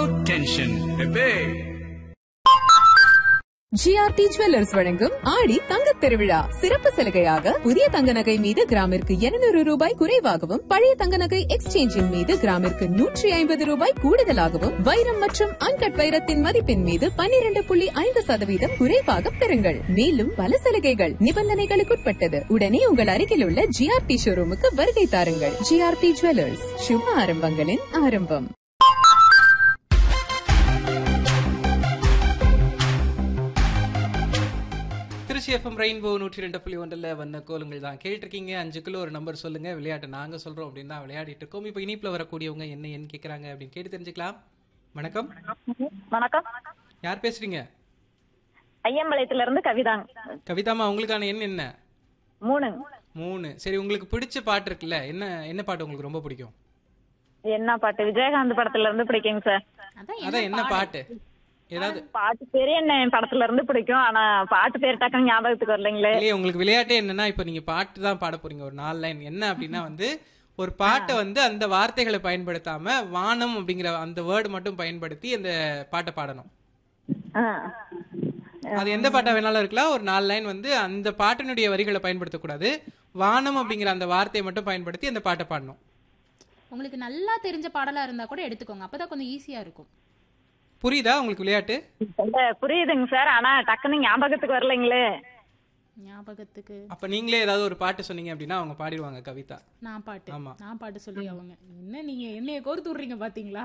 Tension பெபே GRT jewellers வழங்கும் ஆடி தங்கத் திருவிழா சிறப்பு சலுகையாக புதிய தங்க நகை மீது கிராமிற்கு 200 ரூபாய் குறைவாகவும் பழைய தங்க நகை எக்ஸ்சேஞ்சின் மீது கிராமிற்கு நூற்றி ஐம்பது ரூபாய் கூடுதலாகவும் வைரம் மற்றும் அன்கட் வைரத்தின் மதிப்பின் மீது 12.5% புள்ளி ஐந்து சதவீதம் குறைவாக பெறுங்கள் மேலும் பல சலுகைகள் நிபந்தனைகளுக்குட்பட்டது உடனே உங்கள் அருகில் உள்ள ஜிஆர்டி ஷோரூமுக்கு வருகை தாருங்கள் ஜிஆர்டி ஜுவல்லர்ஸ் சுப ஆரம்பங்களின் ஆரம்பம் திருச்சி எஃப்எம் ரெயின்போ நூற்றி ரெண்டு புள்ளி ஒன்றில் வந்த கோலுங்கள் தான் கேட்டிருக்கீங்க அஞ்சு கிலோ ஒரு நம்பர் சொல்லுங்க விளையாட்டு நாங்கள் சொல்கிறோம் அப்படின்னு தான் விளையாடிட்டு இருக்கோம் இப்போ இனிப்பில் வரக்கூடியவங்க என்ன என் கேட்குறாங்க அப்படின்னு கேட்டு தெரிஞ்சுக்கலாம் வணக்கம் வணக்கம் யார் பேசுறீங்க ஐயம்பாளையத்துல இருந்து கவிதாங்க கவிதாமா உங்களுக்கான எண் என்ன மூணு மூணு சரி உங்களுக்கு பிடிச்ச பாட்டு இருக்குல்ல என்ன என்ன பாட்டு உங்களுக்கு ரொம்ப பிடிக்கும் என்ன பாட்டு விஜயகாந்த் படத்துல இருந்து பிடிக்குங்க சார் அதான் என்ன பாட்டு ஏதாவது பாட்டு பேரு என்ன படத்துல இருந்து பிடிக்கும் ஆனா பாட்டு பேர் டக்குன்னு ஞாபகத்துக்கு வரலைங்களே இல்லையே உங்களுக்கு விளையாட்டே என்னன்னா இப்போ நீங்க பாட்டு தான் பாட போறீங்க ஒரு நாலு லைன் என்ன அப்படின்னா வந்து ஒரு பாட்டை வந்து அந்த வார்த்தைகளை பயன்படுத்தாம வானம் அப்படிங்கிற அந்த வேர்டு மட்டும் பயன்படுத்தி அந்த பாட்டை பாடணும் ஆ. அது எந்த பாட்டா வேணாலும் இருக்கலாம் ஒரு நாலு லைன் வந்து அந்த பாட்டினுடைய வரிகளை பயன்படுத்தக்கூடாது வானம் அப்படிங்கிற அந்த வார்த்தையை மட்டும் பயன்படுத்தி அந்த பாட்டை பாடணும் உங்களுக்கு நல்லா தெரிஞ்ச பாடலா இருந்தா கூட எடுத்துக்கோங்க அப்பதான் கொஞ்சம் ஈஸியா இருக்கும் புரியுதா உங்களுக்கு விளையாட்டு இல்ல, புரியுதுங்க சார் ஆனா டக்குன்னு ஞாபகத்துக்கு வரலைங்களே ஞாபகத்துக்கு அப்ப நீங்களே ஏதாவது ஒரு பாட்டு சொன்னீங்க அப்படின்னா அவங்க பாடிடுவாங்க கவிதா நான் பாட்டு ஆமா. நான் பாட்டு சொல்லி அவங்க என்ன நீங்க என்னைய கோர்த்து விடுறீங்க பாத்தீங்களா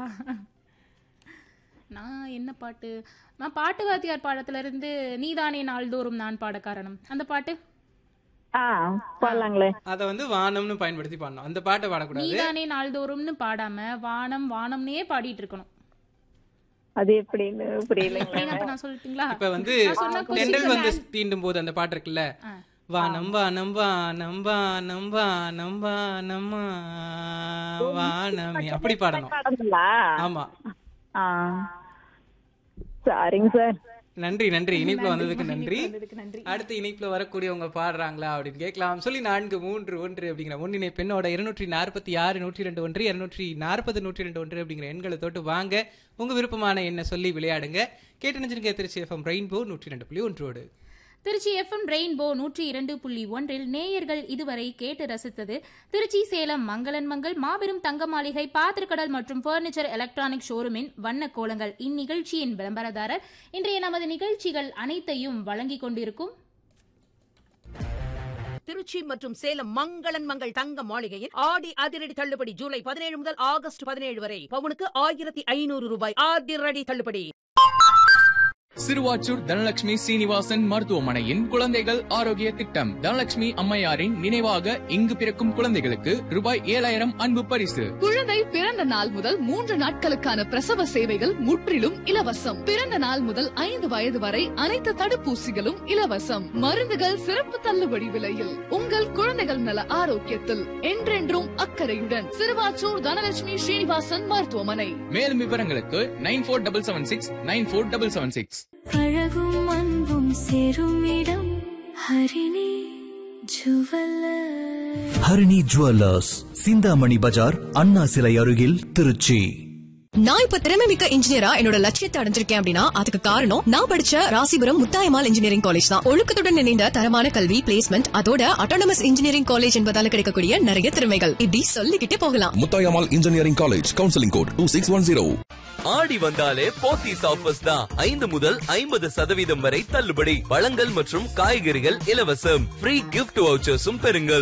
நான் என்ன பாட்டு நான் பாட்டு வாத்தியார் பாடத்துல இருந்து நீதானே நாள்தோறும் நான் பாட காரணம் அந்த பாட்டு ஆ போடலாங்களே அதை வந்து வானம்னு பயன்படுத்தி பாடணும் அந்த பாட்டை பாடக்கூடாது நீதானே நாள்தோறும்னு பாடாம வானம் வானம்னே பாடிட்டு இருக்கணும் அது எப்படின்னு புரியலைங்க அப்படின்னு அப்ப நான் சொல்லட்டுங்களா இப்ப வந்து நான் சொன்னா தென்றல் கொஞ்சம் வந்து தீண்டும் போது அந்த பாட்டு இருக்குல்ல ஆ. வானம் வானம் வானம் வானம் வானம் வானம்மா வானமே அப்படி பாடணும் பாடங்களா ஆமா ஆ சாரிங்க சார் நன்றி நன்றி இனிப்புல வந்ததுக்கு நன்றி வந்ததுக்கு நன்றி. அடுத்து இனிப்புல வரக்கூடியவங்க பாடுறாங்களா அப்படின்னு கேட்கலாம் சொல்லி நான்கு மூன்று ஒன்று அப்படிங்கிற முன்னினை பெண்ணோட இருநூற்றி நாற்பத்தி ஆறு நூற்றி ரெண்டு ஒன்று இருநூற்றி நாற்பது நூற்றி ரெண்டு ஒன்று அப்படிங்கிற எண்களை தொட்டு வாங்க உங்க விருப்பமான எண்ணை சொல்லி விளையாடுங்க கேட்டு நினைச்சிருக்க திருச்சி எஃப்எம் ரெயின்போ நூற்றி ரெண்டு புள்ளி ஒன்றோடு திருச்சி எஃப்எம் ரெயின்போ நூற்றி இரண்டு புள்ளி ஒன்றில் நேயர்கள் இதுவரை கேட்டு ரசித்தது திருச்சி சேலம் மங்களன் மங்கள் மாபெரும் தங்க மாளிகை பாத்திரக்கடல் மற்றும் பர்னிச்சர் எலக்ட்ரானிக் ஷோரூமின் வண்ண கோலங்கள் இந்நிகழ்ச்சியின் விளம்பரதாரர் இன்றைய நமது நிகழ்ச்சிகள் அனைத்தையும் வழங்கிக் கொண்டிருக்கும் திருச்சி மற்றும் சேலம் மங்களன் மங்கள் தங்க மாளிகையில் ஆடி அதிரடி தள்ளுபடி ஜூலை பதினேழு முதல் ஆகஸ்ட் பதினேழு வரை பவுனுக்கு ஆயிரத்தி ஐநூறு ரூபாய் அதிரடி தள்ளுபடி சிறுவாச்சூர் தனலட்சுமி சீனிவாசன் மருத்துவமனையின் குழந்தைகள் ஆரோக்கிய திட்டம் தனலட்சுமி அம்மையாரின் நினைவாக இங்கு பிறக்கும் குழந்தைகளுக்கு ரூபாய் ஏழாயிரம் அன்பு பரிசு குழந்தை பிறந்த நாள் முதல் மூன்று நாட்களுக்கான பிரசவ சேவைகள் முற்றிலும் இலவசம் பிறந்த நாள் முதல் ஐந்து வயது வரை அனைத்து தடுப்பூசிகளும் இலவசம் மருந்துகள் சிறப்பு தள்ளுபடி விலையில் உங்கள் குழந்தைகள் நல ஆரோக்கியத்தில் என்றென்றும் அக்கறையுடன் சிறுவாச்சூர் தனலட்சுமி ஸ்ரீனிவாசன் மருத்துவமனை மேலும் விவரங்களுக்கு nine four double seven six nine four double seven six அழகும் அன்பும் சேரும் இடம் ஹரிணி ஜுவல்லர் ஹரிணி ஜுவல்லர்ஸ் சிந்தாமணி பஜார் அண்ணா சிலை அருகில் திருச்சி நான் இப்ப திறமை மிக்க இன்ஜினியரா என்னோட லட்சியத்தை அடைஞ்சிருக்கேன் அப்படின்னா அதுக்கு காரணம் நான் படிச்ச ராசிபுரம் முத்தாயமால் இன்ஜினியரிங் காலேஜ் தான் ஒழுக்கத்துடன் இணைந்த தரமான கல்வி பிளேஸ்மெண்ட் அதோட அட்டானமஸ் இன்ஜினியரிங் காலேஜ் என்பதால கிடைக்கக்கூடிய நிறைய திறமைகள் இப்படி சொல்லிக்கிட்டே போகலாம் Muthayammal engineering college counselling code two six one zero Aadi வந்தாலே போத்தீஸ் ஆஃபர்ஸ் தான் ஐந்து முதல் ஐம்பது சதவீதம் வரை தள்ளுபடி பழங்கள் மற்றும் காய்கறிகள் இலவசம் ஃப்ரீ கிஃப்ட் வவுச்சர்ஸும் பெறுங்கள்